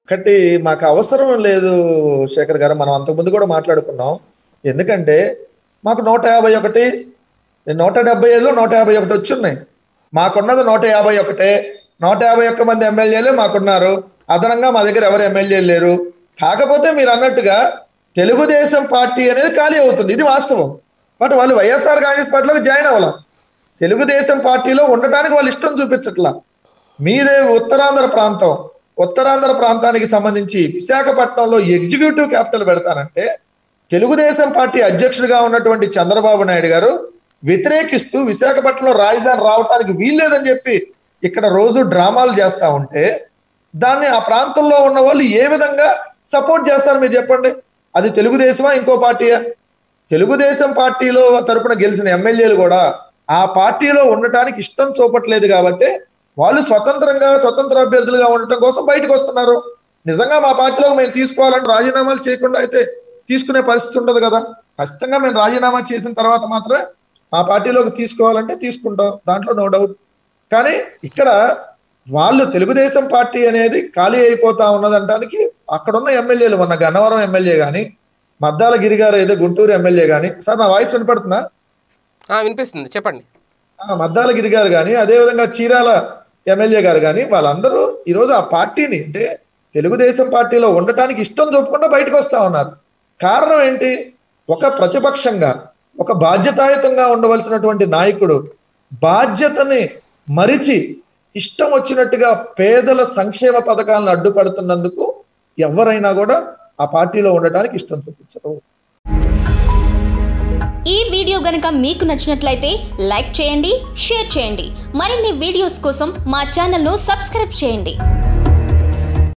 ఒకటి మాకు అవసరం లేదు శేఖర్ గారు మనం అంతకుముందు కూడా మాట్లాడుకున్నాం ఎందుకంటే మాకు నూట యాభై ఒకటి నూట డెబ్బై ఐదులో నూట యాభై ఒకటి వచ్చున్నాయి మాకున్నది నూట యాభై ఒకటే నూట యాభై ఒక్క మంది ఎమ్మెల్యేలే మాకున్నారు అదనంగా మా దగ్గర ఎవరు ఎమ్మెల్యేలు లేరు కాకపోతే మీరు అన్నట్టుగా తెలుగుదేశం పార్టీ అనేది ఖాళీ అవుతుంది ఇది వాస్తవం బట్ వాళ్ళు వైఎస్ఆర్ కాంగ్రెస్ పార్టీలోకి జాయిన్ అవ్వాల తెలుగుదేశం పార్టీలో ఉండటానికి వాళ్ళు ఇష్టం చూపించట్లా మీదే ఉత్తరాంధ్ర ప్రాంతం ఉత్తరాంధ్ర ప్రాంతానికి సంబంధించి విశాఖపట్నంలో ఎగ్జిక్యూటివ్ క్యాపిటల్ పెడతానంటే తెలుగుదేశం పార్టీ అధ్యక్షుడిగా ఉన్నటువంటి చంద్రబాబు నాయుడు గారు వ్యతిరేకిస్తూ విశాఖపట్నంలో రాజధాని రావడానికి వీల్లేదని చెప్పి ఇక్కడ రోజు డ్రామాలు చేస్తా ఉంటే దాన్ని ఆ ప్రాంతంలో ఉన్న వాళ్ళు ఏ విధంగా సపోర్ట్ చేస్తారు మీరు చెప్పండి అది తెలుగుదేశమా ఇంకో పార్టీయా తెలుగుదేశం పార్టీలో తరపున గెలిచిన ఎమ్మెల్యేలు కూడా ఆ పార్టీలో ఉండటానికి ఇష్టం చూపట్లేదు కాబట్టి వాళ్ళు స్వతంత్రంగా స్వతంత్ర అభ్యర్థులుగా ఉండటం కోసం బయటకు వస్తున్నారు నిజంగా మా పార్టీలో మేము తీసుకోవాలంటే రాజీనామాలు చేయకుండా అయితే తీసుకునే పరిస్థితి ఉండదు కదా ఖచ్చితంగా మేము రాజీనామా చేసిన తర్వాత మాత్రమే మా పార్టీలోకి తీసుకోవాలంటే తీసుకుంటాం దాంట్లో నో డౌట్ కానీ ఇక్కడ వాళ్ళు తెలుగుదేశం పార్టీ అనేది ఖాళీ అయిపోతా ఉన్నదంటానికి అక్కడున్న ఎమ్మెల్యేలు మొన్న గన్నవరం ఎమ్మెల్యే కానీ మద్దాల గిరి గారు ఏదో గుంటూరు ఎమ్మెల్యే కానీ సార్ నా వాయిస్ వినపడుతుందా ఆ, వినిపిస్తుంది చెప్పండి ఆ, మద్దాల గిరి గారు కానీ అదేవిధంగా చీరాల ఎమ్మెల్యే గారు కానీ వాళ్ళందరూ ఈరోజు ఆ పార్టీని అంటే తెలుగుదేశం పార్టీలో ఉండటానికి ఇష్టం చూపకుండా బయటకు వస్తా ఉన్నారు కారణం ఏంటి ఒక ప్రతిపక్షంగా ఒక బాధ్యతాయుతంగా ఉండవలసినటువంటి నాయకుడు బాధ్యతని మరిచి ఇష్టం వచ్చినట్టుగా పేదల సంక్షేమ పథకాలను అడ్డుపడుతున్నందుకు ఎవరైనా కూడా ఆ పార్టీలో ఉండటానికి ఇష్టం చూపించరు ఈ వీడియో గనుక మీకు నచ్చినట్లయితే లైక్ చేయండి షేర్ చేయండి మరిన్ని వీడియోస్ కోసం మా ఛానల్ను సబ్స్క్రైబ్ చేయండి